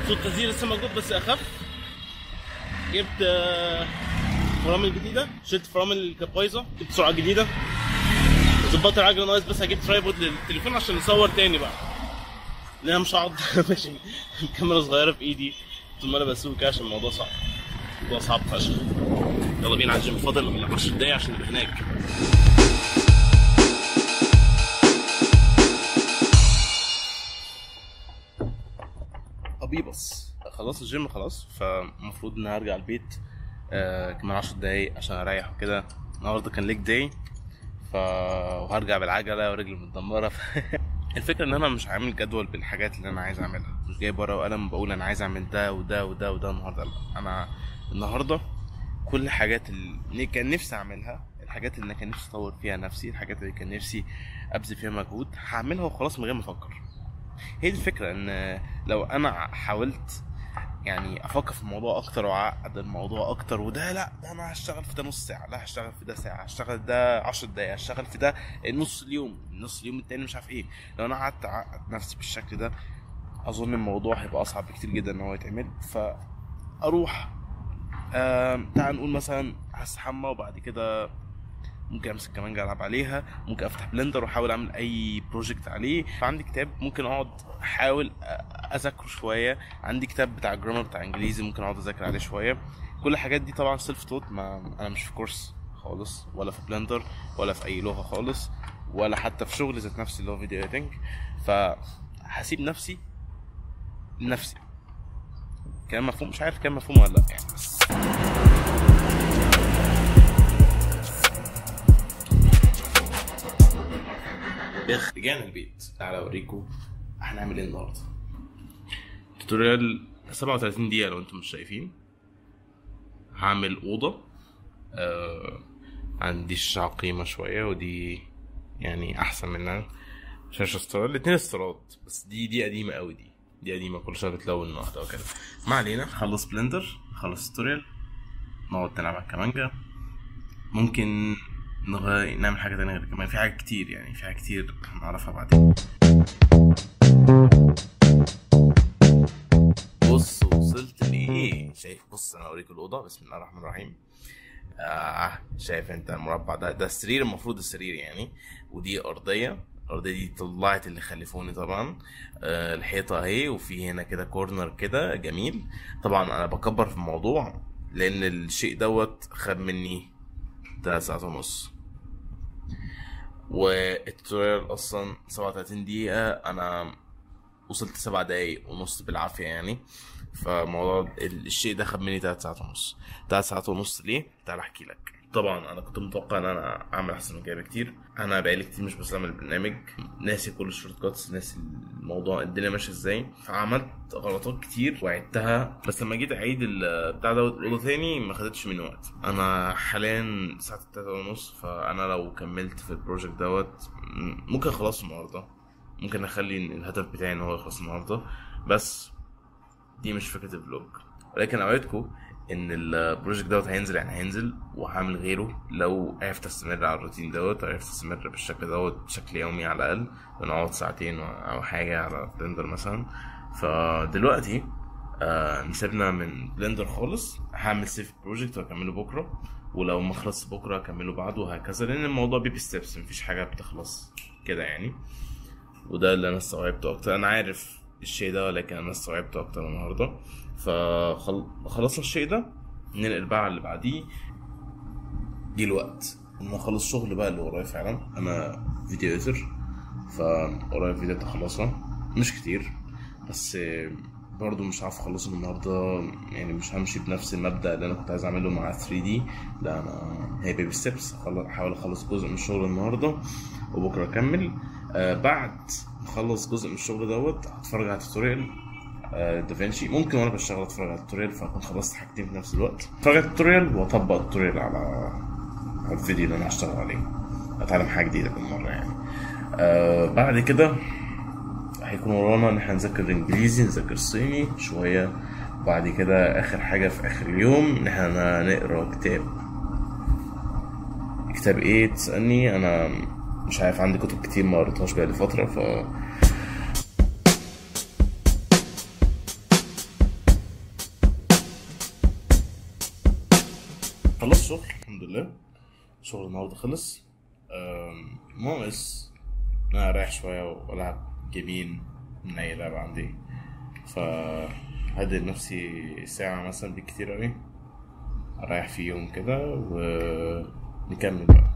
صوت التسجيل لسه موجود بس اخف جبت آه، فرامل جديده شلت فرامل اللي كانت بايظه جبت سرعه جديده ظبطت العجله ناقص بس هجيب ترايبود للتليفون عشان نصور تاني بقى لان انا مش هقعد ماشي الكاميرا صغيره في ايدي طول ما انا بسوق كده عشان الموضوع صعب الموضوع صعب فشخ يلا بينا على الجيم فاضل 10 دقايق عشان نبقى هناك ابيبس خلاص الجيم خلاص فالمفروض ان أنا هرجع البيت آه كمان 10 دقايق عشان اريح وكده النهارده كان ليك داي ف وهرجع بالعجله ورجلي متدمره ف... الفكره ان انا مش عامل جدول بالحاجات اللي انا عايز اعملها مش جايب ورقه وقلم بقول انا عايز اعمل ده وده وده وده النهارده لا انا النهارده كل الحاجات اللي كان نفسي اعملها الحاجات اللي كان نفسي اطور فيها نفسي الحاجات اللي كان نفسي ابذل فيها مجهود هعملها وخلاص من غير ما افكر هي دي الفكره ان لو انا حاولت يعني افكر في الموضوع اكتر واعقد الموضوع اكتر وده لا ده انا هشتغل في ده نص ساعه لا هشتغل في ده ساعه هشتغل ده 10 دقايق هشتغل في ده نص اليوم نص اليوم التاني مش عارف ايه لو انا قعدت اعقد نفسي بالشكل ده اظن الموضوع هيبقى اصعب بكتير جدا ان هو يتعمل فاروح آم، تعال نقول مثلا هستحمى وبعد كده ممكن امسك كمان العب عليها ممكن افتح بلندر واحاول اعمل اي بروجكت عليه فعندي كتاب ممكن اقعد احاول أ- اذاكره شويه عندي كتاب بتاع الجرامر بتاع انجليزي ممكن اقعد اذاكر عليه شويه كل الحاجات دي طبعا سيلف توت ما انا مش في كورس خالص ولا في بلندر ولا في اي لغه خالص ولا حتى في شغل ذات نفسي اللي هو فيديو ايديتنج فهسيب نفسي لنفسي كلام مفهوم مش عارف كلام مفهوم ولا لا يعني بس يخ رجعنا البيت تعالى اوريكم هنعمل ايه النهارده توتوريال 37 دقيقة لو انتم مش شايفين هعمل أوضة آه عندي شاشة عقيمة شوية ودي يعني أحسن منها شاشة استيراد الاتنين استيراد بس دي دي قديمة أوي دي دي قديمة كل شوية بتلون واحدة وكده ما علينا خلص بلندر خلص توتوريال نقعد نلعب على الكمانجا ممكن نغير نعمل حاجة تانية غير كمان في حاجات كتير يعني في حاجات كتير هنعرفها بعدين بص وصلت لايه شايف بص انا اوريك الاوضه بسم الله الرحمن الرحيم آه شايف انت المربع ده ده السرير المفروض السرير يعني ودي ارضيه الارضيه دي طلعت اللي خلفوني طبعا آه الحيطه اهي وفي هنا كده كورنر كده جميل طبعا انا بكبر في الموضوع لان الشيء دوت خد مني تلات ساعات ونص والتوتوريال اصلا 37 دقيقة انا وصلت سبع دقايق ونص بالعافية يعني فموضوع ال- الشيء ده خد مني تلات ساعات ونص تلات ساعات ونص ليه؟ تعال احكي لك طبعا انا كنت متوقع ان انا اعمل احسن من كده بكتير انا بقالي كتير مش بستعمل البرنامج ناسي كل الشورت كاتس ناسي الموضوع الدنيا ماشيه ازاي فعملت غلطات كتير وعدتها بس لما جيت اعيد ال- بتاع دوت الاوضه تاني ما خدتش مني وقت انا حاليا الساعه 3 ونص فانا لو كملت في البروجكت دوت م- ممكن اخلصه النهارده ممكن اخلي إن الهدف بتاعي ان هو يخلص النهارده بس دي مش فكره الفلوج ولكن اوعدكم ان البروجكت دوت هينزل يعني هينزل وهعمل غيره لو عرفت استمر على الروتين دوت عرفت استمر بالشكل دوت بشكل يومي على الاقل ونقعد ساعتين او حاجه على بلندر مثلا فدلوقتي آه نسيبنا من بلندر خالص هعمل سيف بروجكت واكمله بكره ولو ما خلص بكره اكمله بعده وهكذا لان الموضوع بيبي ستيبس مفيش حاجه بتخلص كده يعني وده اللي انا استوعبته اكتر انا عارف الشيء ده ولكن انا استوعبته اكتر النهارده فخلصنا الشيء ده ننقل بقى على اللي بعديه جه الوقت ان اخلص شغل بقى اللي ورايا فعلا انا فيديو ايديتور فورايا فيديوهات اخلصها مش كتير بس برضه مش عارف اخلصهم النهارده يعني مش همشي بنفس المبدا اللي انا كنت عايز اعمله مع 3 دي لا انا هي بيبي ستيبس احاول اخلص جزء من الشغل النهارده وبكره اكمل آه بعد ما اخلص جزء من الشغل دوت هتفرج على توتوريال آه دافنشي ممكن وانا بشتغل اتفرج على التوتوريال فاكون خلصت حاجتين في نفس الوقت اتفرج على التوتوريال واطبق التوتوريال على على الفيديو اللي انا هشتغل عليه اتعلم حاجه جديده بالمره يعني آه بعد كده هيكون ورانا ان احنا نذاكر انجليزي نذاكر صيني شويه بعد كده اخر حاجه في اخر اليوم ان احنا نقرا كتاب كتاب ايه تسالني انا مش عارف عندي كتب كتير ما قريتهاش بقالي فتره ف خلصت شغل الحمد لله شغل النهارده خلص أم، ناقص ان انا اريح شويه والعب جيمين من اي لعبه عندي ف هدي لنفسي ساعة مثلا بالكتير أوي أريح فيهم كده ونكمل بقى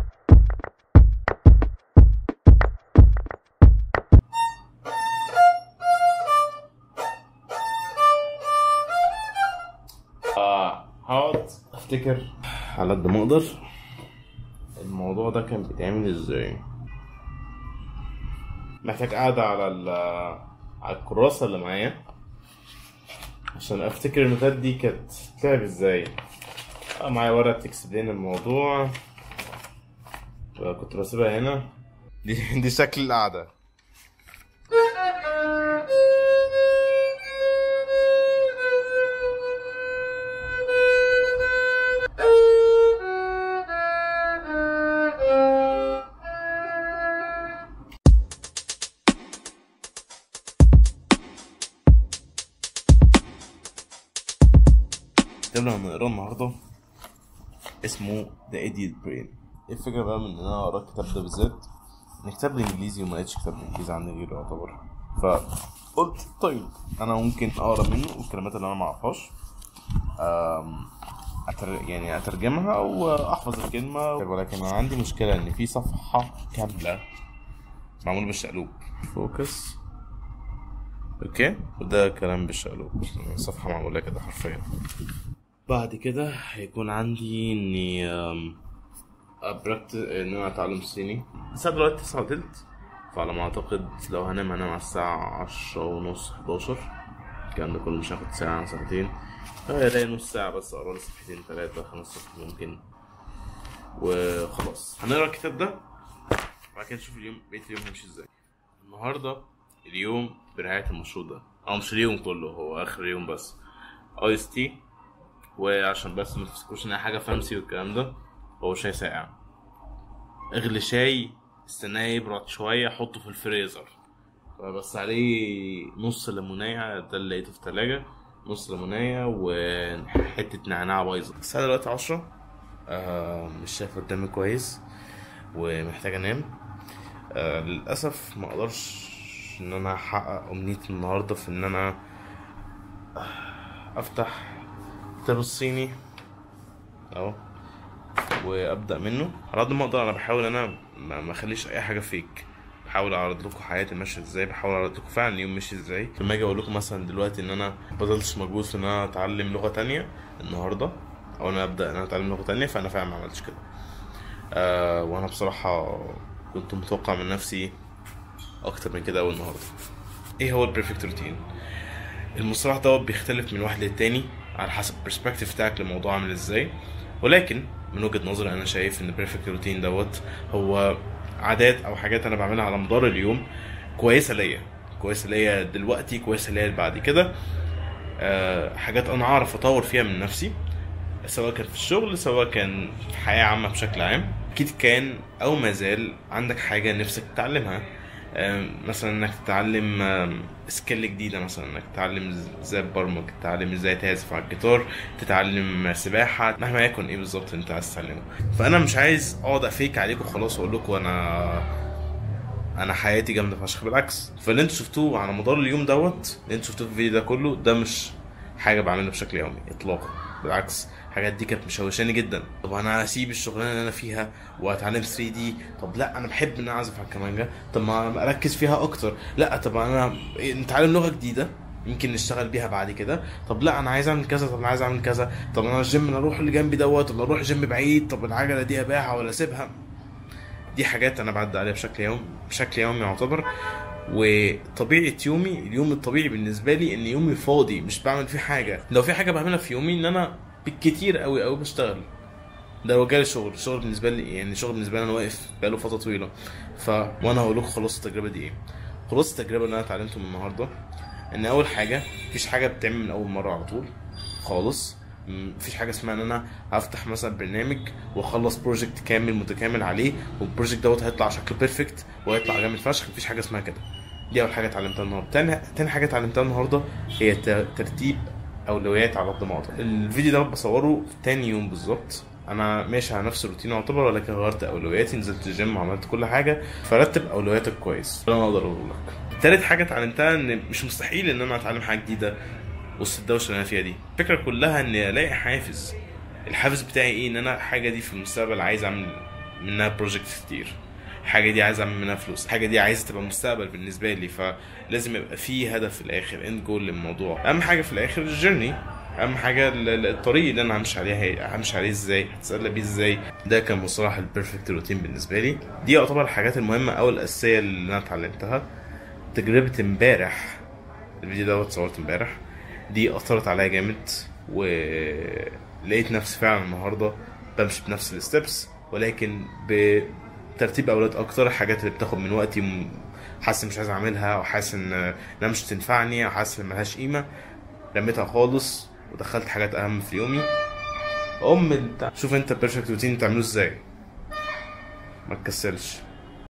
آه، هقعد افتكر على قد ما اقدر الموضوع ده كان بيتعمل ازاي محتاج قاعدة على ال على الكراسة اللي معايا عشان افتكر النوتات دي كانت تلعب ازاي آه، معايا ورقة تكسب لنا الموضوع كنت بسيبها هنا دي دي شكل القعدة الكتاب اللي هنقراه النهارده اسمه The Idiot Brain ايه الفكرة بقى من ان انا اقرا الكتاب ده بالذات ان كتاب بالانجليزي وما لقيتش كتاب بالانجليزي عندي غيره يعتبر فقلت طيب انا ممكن اقرا منه الكلمات اللي انا ما اعرفهاش أم، أتر... يعني اترجمها او احفظ الكلمة ولكن انا عندي مشكلة ان في صفحة كاملة معمول بالشقلوب فوكس اوكي وده كلام بالشقلوب صفحة معمولة كده حرفيا بعد كده هيكون عندي اني أم، ابركت ان انا اتعلم صيني الساعة دلوقتي تسعة وتلت فعلى ما اعتقد لو هنام هنام على الساعة عشرة ونص حداشر الكلام ده كله مش هياخد ساعة ساعتين هيلاقي نص ساعة بس اقرا لي صفحتين تلاتة خمس صفحات ممكن وخلاص هنقرا الكتاب ده وبعد كده نشوف اليوم بقية اليوم هيمشي ازاي النهاردة اليوم برعاية المشروع ده او مش اليوم كله هو اخر يوم بس ايس تي وعشان بس ما تفتكروش ان هي حاجه فانسي والكلام ده هو شاي ساقع اغلي شاي استناه يبرد شويه حطه في الفريزر بس عليه نص ليمونية ده اللي لقيته في التلاجة نص ليمونية وحتة نعناع بايظة الساعة دلوقتي عشرة آه مش شايف قدامي كويس ومحتاج انام آه للأسف ما اقدرش ان انا احقق امنيتي النهاردة في ان انا افتح كتاب الصيني اهو وابدا منه على قد ما اقدر انا بحاول انا ما ما اخليش اي حاجه فيك بحاول اعرض لكم حياتي ماشيه ازاي بحاول اعرض لكم فعلا اليوم ماشي ازاي لما اجي اقول لكم مثلا دلوقتي ان انا بذلتش مجهود في ان انا اتعلم لغه تانية النهارده او انا ابدا ان انا اتعلم لغه تانية فانا فعلا ما عملتش كده آه وانا بصراحه كنت متوقع من نفسي اكتر من كده اول النهارده ايه هو البرفكت روتين المصطلح دوت بيختلف من واحد للتاني على حسب البرسبكتيف بتاعك للموضوع عامل ازاي ولكن من وجهة نظري انا شايف ان البرفكت روتين دوت هو عادات او حاجات انا بعملها على مدار اليوم كويسة ليا كويسة ليا دلوقتي كويسة ليا بعد كده أه حاجات انا اعرف اطور فيها من نفسي سواء كان في الشغل سواء كان في حياة عامة بشكل عام اكيد كان او ما زال عندك حاجة نفسك تتعلمها آم، مثلا انك تتعلم آم، سكيل جديدة مثلا انك تتعلم ازاي تبرمج تتعلم ازاي تعزف على الجيتار تتعلم سباحة مهما يكن ايه بالظبط انت عايز تتعلمه فانا مش عايز اقعد افيك عليكم خلاص واقول لكم انا انا حياتي جامده فشخ بالعكس فاللي انتوا شفتوه على مدار اليوم دوت اللي انتوا شفتوه في الفيديو ده كله ده مش حاجه بعملها بشكل يومي اطلاقا بالعكس الحاجات دي كانت مشوشاني جدا طب انا هسيب الشغلانه اللي انا فيها واتعلم 3 دي طب لا انا بحب ان انا اعزف على الكمانجا طب ما اركز فيها اكتر لا طب انا نتعلم لغه جديده يمكن نشتغل بيها بعد كده طب لا انا عايز اعمل كذا طب انا عايز اعمل كذا طب انا الجيم انا اروح اللي جنبي دوت ولا اروح جيم بعيد طب العجله دي ابيعها ولا اسيبها دي حاجات انا بعدي عليها بشكل يوم بشكل يومي يعتبر وطبيعه يومي اليوم الطبيعي بالنسبه لي ان يومي فاضي مش بعمل فيه حاجه لو في حاجه بعملها في يومي ان انا بالكتير قوي قوي بشتغل ده لو جالي شغل الشغل بالنسبه لي يعني الشغل بالنسبه لي انا واقف بقاله فتره طويله ف وانا هقول لكم خلاص التجربه دي ايه خلاص التجربه اللي انا اتعلمته من النهارده ان اول حاجه مفيش حاجه بتتعمل من اول مره على طول خالص م- مفيش حاجه اسمها ان انا هفتح مثلا برنامج واخلص بروجكت كامل متكامل عليه والبروجكت دوت هيطلع شكله بيرفكت وهيطلع جامد فشخ مفيش حاجه اسمها كده دي اول حاجه اتعلمتها النهارده تاني تاني حاجه اتعلمتها النهارده هي ت- ترتيب اولويات على قد ما اقدر الفيديو ده بصوره تاني يوم بالظبط انا ماشي على نفس الروتين يعتبر ولكن غيرت اولوياتي نزلت الجيم وعملت كل حاجه فرتب اولوياتك كويس ده انا اقدر اقوله لك تالت حاجه اتعلمتها ان مش مستحيل ان انا اتعلم حاجه جديده وسط الدوشه اللي انا فيها دي الفكره كلها اني الاقي حافز الحافز بتاعي ايه ان انا الحاجه دي في المستقبل عايز اعمل منها بروجكت كتير الحاجه دي عايز اعمل منها فلوس الحاجه دي عايز تبقى مستقبل بالنسبه لي فلازم يبقى في هدف في الاخر اند جول للموضوع اهم حاجه في الاخر الجيرني اهم حاجه ال- ال- الطريق اللي انا همشي عليه هي- همشي عليه ازاي هتسلى بيه ازاي ده كان مصطلح البيرفكت روتين بالنسبه لي دي يعتبر الحاجات المهمه او الاساسيه اللي انا اتعلمتها تجربه امبارح الفيديو ده اتصورت امبارح دي اثرت عليا جامد ولقيت نفسي فعلا النهارده بمشي بنفس الستبس ولكن بترتيب اولويات اكتر الحاجات اللي بتاخد من وقتي م- حاسس إني مش عايز اعملها او حاسس ان انها مش تنفعني او حاسس ان ملهاش قيمه رميتها خالص ودخلت حاجات اهم في يومي ام انت شوف انت بيرفكت روتين تعمله ازاي ما تكسلش